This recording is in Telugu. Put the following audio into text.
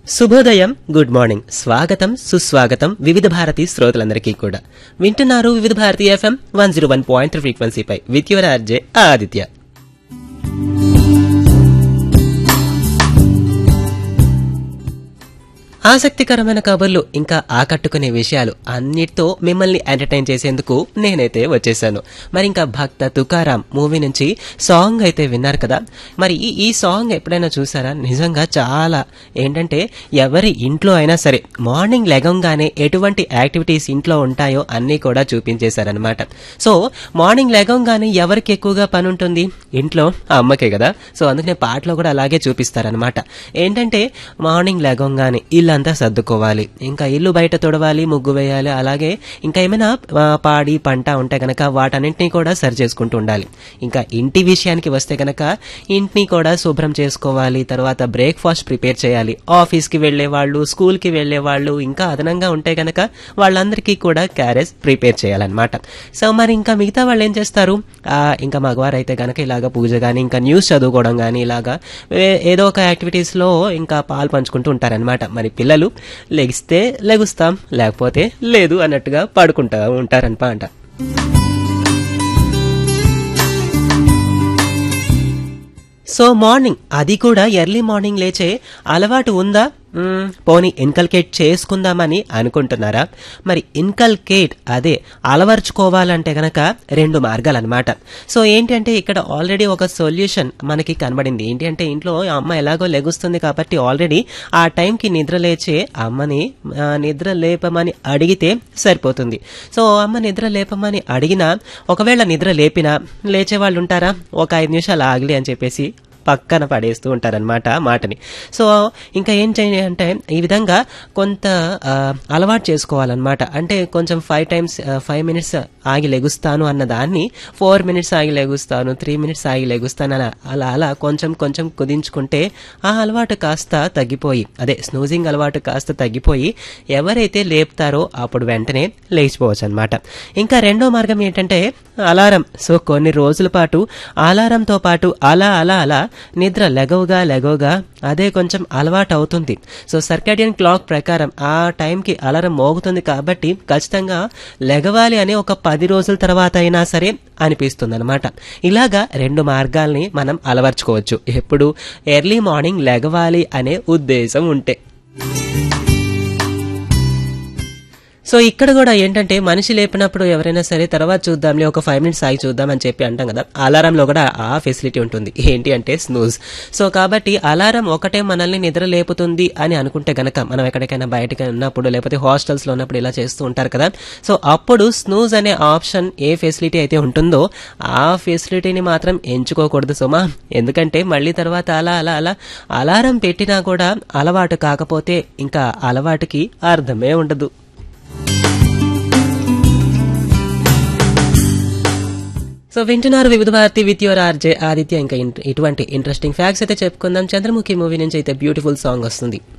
శుభోదయం గుడ్ మార్నింగ్ స్వాగతం సుస్వాగతం వివిధ భారతి శ్రోతలందరికీ కూడా వింటున్నారు Vividh Bharati FM one zero one point ఫ్రీక్వెన్సీపై విత్ యువర్ ఆర్జే ఆదిత్య ఆసక్తికరమైన కబుర్లు ఇంకా ఆకట్టుకునే విషయాలు అన్నిటితో మిమ్మల్ని ఎంటర్టైన్ చేసేందుకు నేనైతే వచ్చేసాను మరి ఇంకా భక్త తుకారాం మూవీ నుంచి సాంగ్ అయితే విన్నారు కదా మరి ఈ- ఈ సాంగ్ ఎప్పుడైనా చూసారా నిజంగా చాలా ఏంటంటే ఎవరి ఇంట్లో అయినా సరే మార్నింగ్ లెగంగానే ఎటువంటి యాక్టివిటీస్ ఇంట్లో ఉంటాయో అన్నీ కూడా చూపించేశారనమాట సో మార్నింగ్ లెగంగానే ఎవరికి ఎక్కువగా పని ఉంటుంది ఇంట్లో అమ్మకే కదా సో అందుకనే పాటలో కూడా అలాగే చూపిస్తారనమాట ఏంటంటే మార్నింగ్ లెగంగానే ఇల్లంతా సర్దుకోవాలి ఇంకా ఇల్లు బయట తొడవాలి ముగ్గు వేయాలి అలాగే ఇంకా ఏమైనా ఆ, పాడి పంట ఉంటే గనక వాటన్నింటినీ కూడా సరి చేసుకుంటూ ఉండాలి ఇంకా ఇంటి విషయానికి వస్తే గనక ఇంటిని కూడా శుభ్రం చేసుకోవాలి తర్వాత బ్రేక్ఫాస్ట్ ప్రిపేర్ చేయాలి ఆఫీస్కి వెళ్లే వాళ్ళు స్కూల్కి వెళ్లే వాళ్ళు ఇంకా అదనంగా ఉంటే గనక వాళ్ళందరికీ కూడా క్యారేజ్ ప్రిపేర్ చేయాలన్నమాట సో మరి ఇంకా మిగతా వాళ్ళు ఏం చేస్తారు ఆ, ఇంకా మగవారు అయితే గనక ఇలాగ పూజ కానీ ఇంకా న్యూస్ చదువుకోవడం కానీ ఇలాగా ఏ- ఏదో ఒక యాక్టివిటీస్ లో ఇంకా పాలు పంచుకుంటూ ఉంటారనమాట మరి పిల్లలు లెగిస్తే లెగుస్తాం లేకపోతే లేదు అన్నట్టుగా పడుకుంటా ఉంటారనమాట సో మార్నింగ్ అది కూడా ఎర్లీ మార్నింగ్ లేచే అలవాటు ఉందా మ్మ్, పోనీ ఇన్కల్కేట్ చేసుకుందామని అనుకుంటున్నారా మరి ఇన్కల్కేట్ అదే అలవర్చుకోవాలంటే గనక రెండు మార్గాలన్నమాట సో ఏంటంటే ఇక్కడ ఆల్రెడీ ఒక సొల్యూషన్ మనకి కనబడింది ఏంటి అంటే ఇంట్లో అమ్మ ఎలాగో లెగుస్తుంది కాబట్టి ఆల్రెడీ ఆ టైంకి నిద్ర లేచే అమ్మని ఆ, నిద్ర లేపమని అడిగితే సరిపోతుంది సో అమ్మ నిద్ర లేపమని అడిగినా ఒకవేళ నిద్ర లేపినా లేచే వాళ్ళు ఉంటారా ఒక ఐదు నిమిషాలు ఆగలి అని చెప్పేసి పక్కన పడేస్తూ ఉంటారనమాట మాటని సో ఇంకా ఏం చేయాలి అంటే ఈ విధంగా కొంత ఆ, అలవాటు చేసుకోవాలన్నమాట అంటే కొంచెం ఫైవ్ టైమ్స్ ఫైవ్ మినిట్స్ ఆగి లెగుస్తాను అన్న దాన్ని ఫోర్ మినిట్స్ ఆగి లెగుస్తాను త్రీ మినిట్స్ ఆగి లెగుస్తాను అలా అలా అలా కొంచెం కొంచెం కుదించుకుంటే ఆ అలవాటు కాస్త తగ్గిపోయి అదే స్నూజింగ్ అలవాటు కాస్త తగ్గిపోయి ఎవరైతే లేపుతారో అప్పుడు వెంటనే లేచిపోవచ్చు అనమాట ఇంకా రెండో మార్గం ఏంటంటే అలారం సో కొన్ని రోజుల పాటు అలారంతో పాటు అలా అలా అలా నిద్ర లెగవుగా లెగవుగా అదే కొంచెం అలవాటు అవుతుంది సో సర్కాడియన్ క్లాక్ ప్రకారం ఆ టైంకి అలారం మోగుతుంది కాబట్టి ఖచ్చితంగా లెగవాలి అనే ఒక పది రోజుల తర్వాత అయినా సరే అనిపిస్తుంది అనమాట ఇలాగా రెండు మార్గాల్ని మనం అలవర్చుకోవచ్చు ఎప్పుడు ఎర్లీ మార్నింగ్ లెగవాలి అనే ఉద్దేశం ఉంటే సో ఇక్కడ కూడా ఏంటంటే మనిషి లేపినప్పుడు ఎవరైనా సరే తర్వాత చూద్దాంలే ఒక ఫైవ్ మినిట్స్ ఆగి చూద్దాం అని చెప్పి అంటాం కదా అలారంలో కూడా ఆ ఫెసిలిటీ ఉంటుంది ఏంటి అంటే స్నూజ్ సో కాబట్టి అలారం ఒకటే మనల్ని నిద్ర లేపుతుంది అని అనుకుంటే గనక మనం ఎక్కడికైనా బయటకి ఉన్నప్పుడు లేకపోతే హాస్టల్స్ లో ఉన్నప్పుడు ఇలా చేస్తూ ఉంటారు కదా సో అప్పుడు స్నూజ్ అనే ఆప్షన్ ఏ ఫెసిలిటీ అయితే ఉంటుందో ఆ ఫెసిలిటీని మాత్రం ఎంచుకోకూడదు సుమా ఎందుకంటే మళ్ళీ తర్వాత అలా అలా అలా అలారం పెట్టినా కూడా అలవాటు కాకపోతే ఇంకా అలవాటుకి అర్థమే ఉండదు సో వింటున్నారు Vividh Bharati with your RJ Aditya ఇంకా ఇన్- ఇటువంటి ఇంట్రెస్టింగ్ ఫ్యాక్ట్స్ అయితే చెప్పుకుందాం చంద్రముఖి మూవీ నుంచి అయితే బ్యూటిఫుల్ సాంగ్ వస్తుంది